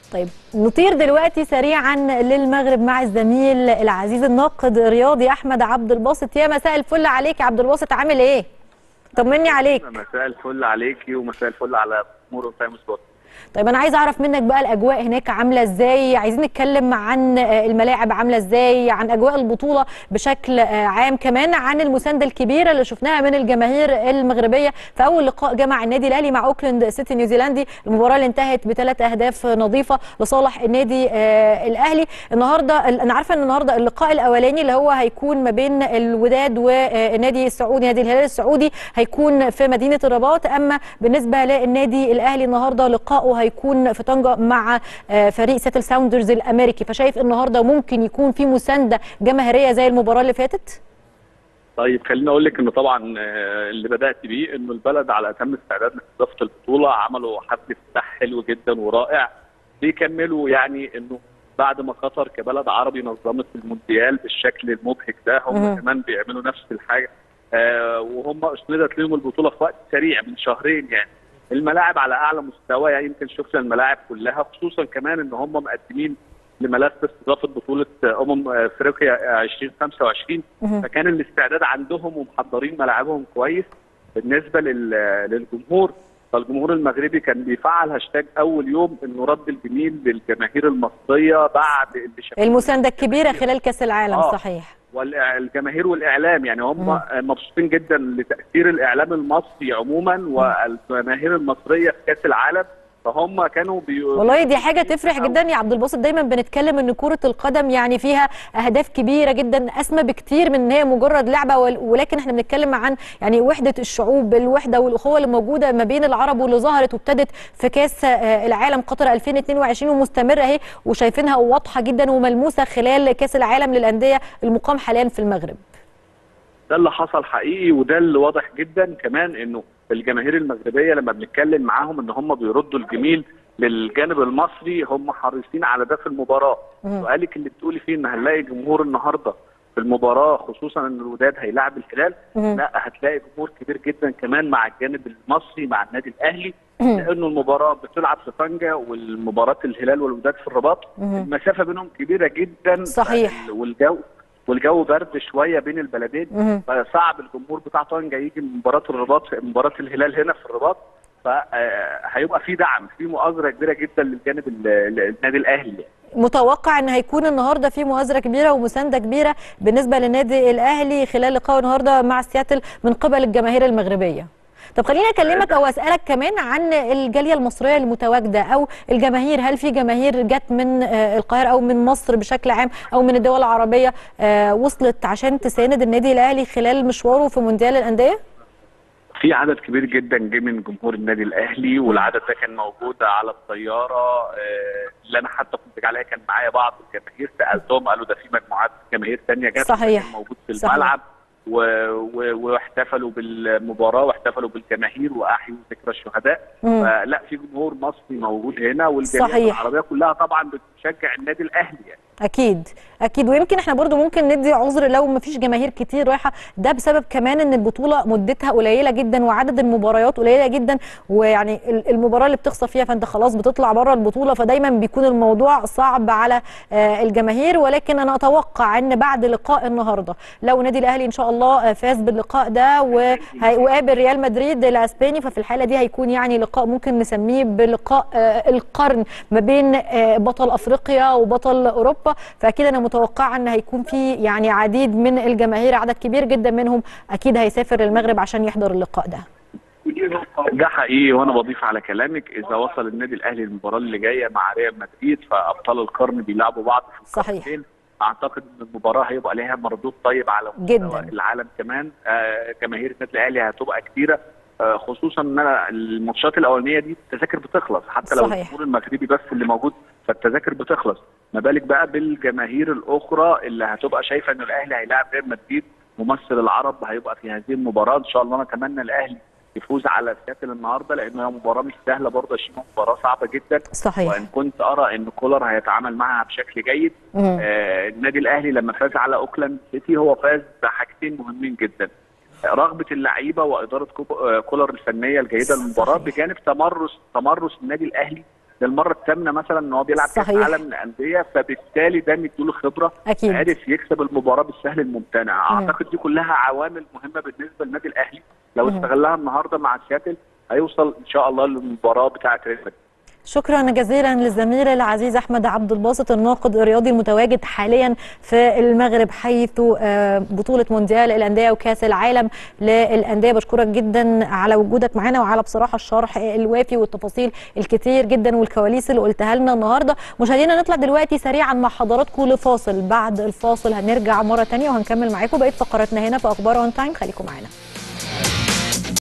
طيب نطير دلوقتي سريعا للمغرب مع الزميل العزيز الناقد الرياضي احمد عبد الباسط يا مساء الفل عليك يا عبد الباسط عامل ايه طمني عليك مساء الفل عليكي ومساء الفل على جمهور تايم سبورت طيب انا عايزه اعرف منك بقى الاجواء هناك عامله ازاي عايزين نتكلم عن الملاعب عامله ازاي عن اجواء البطوله بشكل عام كمان عن المسانده الكبيره اللي شفناها من الجماهير المغربيه في اول لقاء جمع النادي الاهلي مع اوكلاند سيتي نيوزيلندي المباراه اللي انتهت بثلاث اهداف نظيفه لصالح النادي الاهلي النهارده انا عارفه ان النهارده اللقاء الاولاني اللي هو هيكون ما بين الوداد والنادي السعودي نادي الهلال السعودي هيكون في مدينه الرباط اما بالنسبه للنادي الاهلي النهارده لقاءه هيكون في طنجة مع فريق سيتل ساوندرز الامريكي فشايف النهارده ممكن يكون في مسانده جماهيريه زي المباراه اللي فاتت طيب خليني اقول لك انه طبعا اللي بدات بيه انه البلد على اتم استعداد لاستضافه البطوله عملوا حفل افتتاح حلو جدا ورائع بيكملوا يعني انه بعد ما قطر كبلد عربي نظمت المونديال بالشكل المبهج ده هم كمان بيعملوا نفس الحاجه آه وهم اسندت لهم البطوله في وقت سريع من شهرين يعني الملاعب على اعلى مستوى يعني يمكن شفنا الملاعب كلها خصوصا كمان ان هم مقدمين لملف استضافه بطوله امم افريقيا 2025 فكان الاستعداد عندهم ومحضرين ملاعبهم كويس بالنسبه للجمهور فالجمهور المغربي كان بيفعل هاشتاج اول يوم انه رد الجميل للجماهير المصريه بعد اللي المسانده الكبيره خلال كاس العالم آه. صحيح والجماهير والاعلام يعني هم مبسوطين جدا لتاثير الاعلام المصري عموما والجماهير المصريه في كاس العالم فهم كانوا بي... والله دي حاجه تفرح جدا يا عبد الباسط دايما بنتكلم ان كره القدم يعني فيها اهداف كبيره جدا اسمى بكتير من ان هي مجرد لعبه ولكن احنا بنتكلم عن يعني وحده الشعوب الوحده والاخوه اللي موجوده ما بين العرب واللي ظهرت وابتدت في كاس العالم قطر 2022 ومستمره اهي وشايفينها واضحه جدا وملموسه خلال كاس العالم للانديه المقام حاليا في المغرب ده اللي حصل حقيقي وده اللي واضح جدا كمان انه الجماهير المغربيه لما بنتكلم معاهم ان هم بيردوا الجميل للجانب المصري هم حريصين على ده في المباراه وقالك اللي بتقولي فيه ان هنلاقي جمهور النهارده في المباراه خصوصا ان الوداد هيلاعب الهلال لا هتلاقي جمهور كبير جدا كمان مع الجانب المصري مع النادي الاهلي لانه المباراه بتلعب في طنجه والمباراه الهلال والوداد في الرباط المسافه بينهم كبيره جدا صحيح والجو والجو برد شويه بين البلدين فصعب الجمهور بتاع طنجه يجي من مباراه الرباط في مباراه الهلال هنا في الرباط فهيبقى في دعم في مؤازره كبيره جدا للجانب النادي الاهلي يعني. متوقع ان هيكون النهارده في مؤازره كبيره ومسانده كبيره بالنسبه للنادي الاهلي خلال لقاء النهارده مع سياتل من قبل الجماهير المغربيه طب خليني اكلمك او اسالك كمان عن الجاليه المصريه المتواجده او الجماهير هل في جماهير جت من القاهره او من مصر بشكل عام او من الدول العربيه وصلت عشان تساند النادي الاهلي خلال مشواره في مونديال الانديه؟ في عدد كبير جدا جه من جمهور النادي الاهلي والعدد ده كان موجود على الطياره اللي انا حتى كنت عليها كان معايا بعض الجماهير سالتهم قالوا ده في مجموعات جماهير ثانيه جت صحيح موجود في الملعب صحيح. واحتفلوا بالمباراه واحتفلوا بالجماهير واحيوا ذكرى الشهداء فلا في جمهور مصري موجود هنا والجماهير العربيه كلها طبعا بتشجع النادي الاهلي يعني اكيد اكيد ويمكن احنا برضو ممكن ندي عذر لو ما فيش جماهير كتير رايحه ده بسبب كمان ان البطوله مدتها قليله جدا وعدد المباريات قليله جدا ويعني المباراه اللي بتخسر فيها فانت خلاص بتطلع بره البطوله فدايما بيكون الموضوع صعب على الجماهير ولكن انا اتوقع ان بعد لقاء النهارده لو النادي الاهلي ان شاء الله فاز باللقاء ده وقابل ريال مدريد الاسباني ففي الحاله دي هيكون يعني لقاء ممكن نسميه بلقاء القرن ما بين بطل افريقيا وبطل اوروبا فاكيد انا متوقعه ان هيكون في يعني عديد من الجماهير عدد كبير جدا منهم اكيد هيسافر المغرب عشان يحضر اللقاء ده ده حقيقي وانا بضيف على كلامك اذا وصل النادي الاهلي المباراه اللي جايه مع ريال مدريد فابطال القرن بيلعبوا بعض في صحيح اعتقد ان المباراه هيبقى لها مردود طيب على جدا العالم كمان آه جماهير النادي الاهلي هتبقى كتيره آه خصوصا ان انا الماتشات الاولانيه دي التذاكر بتخلص حتى لو الجمهور المغربي بس اللي موجود فالتذاكر بتخلص ما بالك بقى بالجماهير الاخرى اللي هتبقى شايفه ان الاهلي هيلاعب ريال مدريد ممثل العرب هيبقى في هذه المباراه ان شاء الله نتمنى الاهلي يفوز على سياتل النهارده لانها مباراه مش سهله برضه يا مباراه صعبه جدا صحيح وان كنت ارى ان كولر هيتعامل معها بشكل جيد آه النادي الاهلي لما فاز على اوكلاند سيتي هو فاز بحاجتين مهمين جدا رغبه اللعيبه واداره كولر الفنيه الجيده للمباراه بجانب تمرس تمرس النادي الاهلي للمره الثامنه مثلا ان هو بيلعب كاس صحيح. عالم للانديه فبالتالي ده مديله خبره اكيد عرف يكسب المباراه بالسهل الممتنع مم. اعتقد دي كلها عوامل مهمه بالنسبه للنادي الاهلي لو مم. استغلها النهارده مع سياتل هيوصل ان شاء الله للمباراه بتاعه ريال مدريد شكرا جزيلا للزميل العزيز احمد عبد الباسط الناقد الرياضي المتواجد حاليا في المغرب حيث آه، بطوله مونديال الانديه وكاس العالم للانديه بشكرك جدا على وجودك معانا وعلى بصراحه الشرح الوافي والتفاصيل الكتير جدا والكواليس اللي قلتها لنا النهارده مشاهدينا نطلع دلوقتي سريعا مع حضراتكم لفاصل بعد الفاصل هنرجع مره ثانيه وهنكمل معاكم بقيه فقراتنا هنا في اخبار اون تايم خليكم معانا